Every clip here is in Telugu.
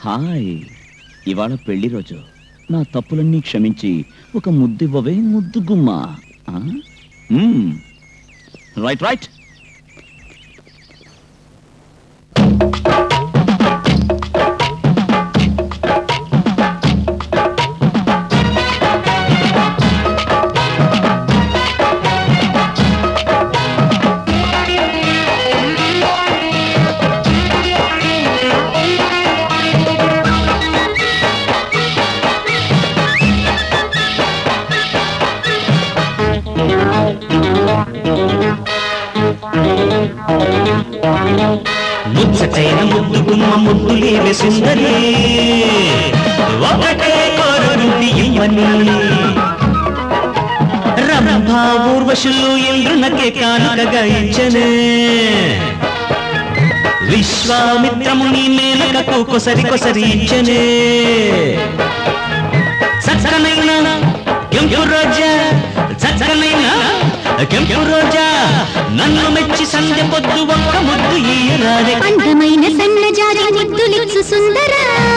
హాయ్ ఇవాళ పెళ్లి రోజు నా తప్పులన్నీ క్షమించి ఒక ముద్దివ్వవే ముద్దు గుమ్మ ఆ? మ్మ్. రైట్ రైట్ ముచ్చటైన ముద్దు గుమ్మ ముద్దులేవి సుందరి ఒకటే కోరుంది ఇమ్మని రంభా ఊర్వశులు ఇంద్రునకే కానుకగా ఇచ్చనే విశ్వామిత్రముని మేనకకు కొసరి కొసరి ఇచ్చనే చక్కనైన కెంపు రోజా చక్కనైన కెంపు రోజా నన్ను మెచ్చి సంధ్య పొద్దు ఒక్క ముద్దు ఈరాదే అందమైన సన్నజాజి ముద్దులిచ్చు సుందర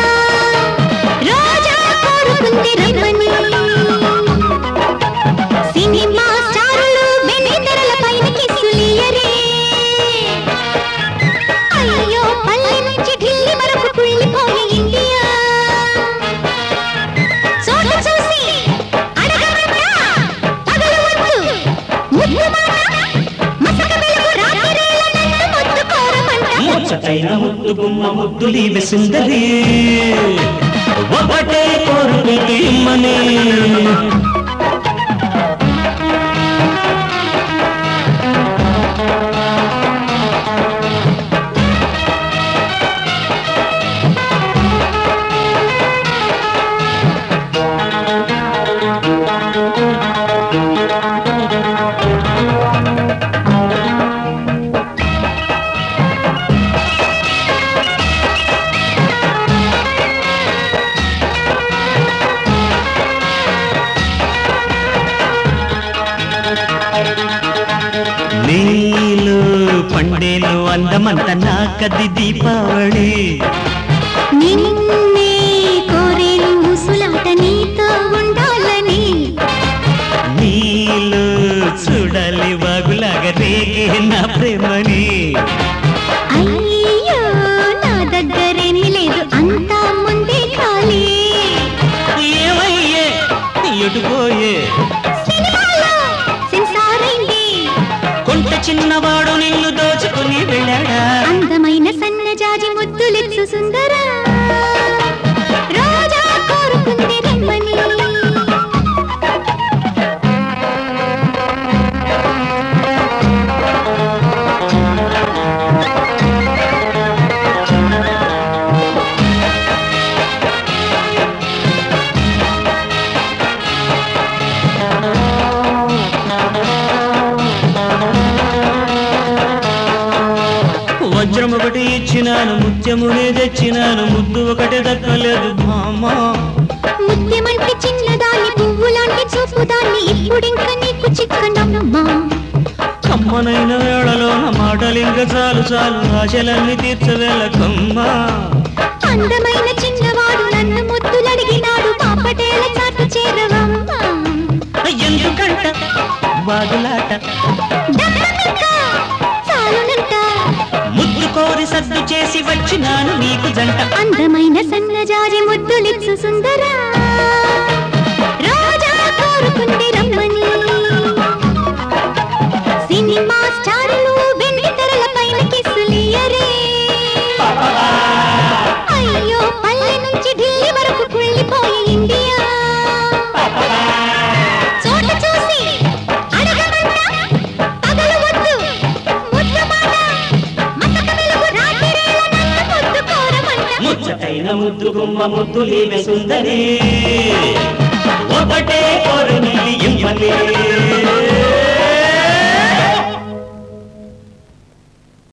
రోజా కోరుకుంది రమ్మని సినిమా స్టారులు వెన్నెతెరల పైన కిస్సులియరే అయ్యో పల్లె నుంచి ఢిల్లీ వరకు కుళ్ళిపోయే ఇండియా చోట చూసి అడగమంటా పగలవద్దు ముద్దు మాట మసక వెలుగు రాత్రిరేల నన్ను ముద్దు కోరమంట ముచ్చటైన ముద్దు గుమ్మ ముద్దులీవి సుందరి ఒకటే కోరుకుంది ఇమ్మని నీలు పండేలు అందమంత నాకది దీపావళి నిన్నే కోరేను ముసులాట నీతో ఉండాలని నీలు చూడాలి వాగులాగా రేగే నా ప్రేమని అయ్యో నా దగ్గరేమీ లేదు అంతా ముందే ఖాళీ ఏమయ్యే ఎటుపోయే సినిమాలో సెన్సార్ అయింది కొంత చిన్నవాడు నిన్ను దోచుకుని వెళ్ళాడా అందమైన సన్నజాజి ముద్దులిచ్చు సుందర రోజా కోరుకుంది రమ్మని వజ్రం ఒకటి ఇచ్చినాను ముత్యమునే తెచ్చినాను ముద్దు ఒకటి దక్కలేదు భామా ముత్యమంటే చిన్నదాన్ని పువ్వులాంటి చూపుదాన్ని ఇప్పుడింక నీకు చిక్కనమ్మా కమ్మనైన వేళలో నా మాటలు ఇంకా చాలు చాలు ఆశలన్నీ తీర్చవేళకమ్మా అందమైన చిన్నవాడు నన్ను ముద్దులడిగినాడు పాపటేల చాటు చేరవమ్మా ఎందుకంట వాదులాట దక్కమింక చాలునంట ముద్దు కోరి సద్దు చేసి వచ్చినాను నీకు జంట అందమైన సన్నజాజి ముద్దులిచ్చు సుందర రోజా కోరుకుంది రమ్మని సినిమా స్టారులు వెండి తెరల పైన కిస్సులియరే అయ్యో పల్లె నుంచి ఢిల్లీ వరకు కుళ్ళిపోయే ఇండియా చోట చూసి అడగమంట పగలు వద్దు ముద్దు మాట మసక వెలుగు రాత్రిరేల నన్ను ముద్దు కోరమంట ముచ్చటైన ముద్దు గుమ్మ ముద్దు లేవే సుందరి ఒకటే కోరు ఇమ్మని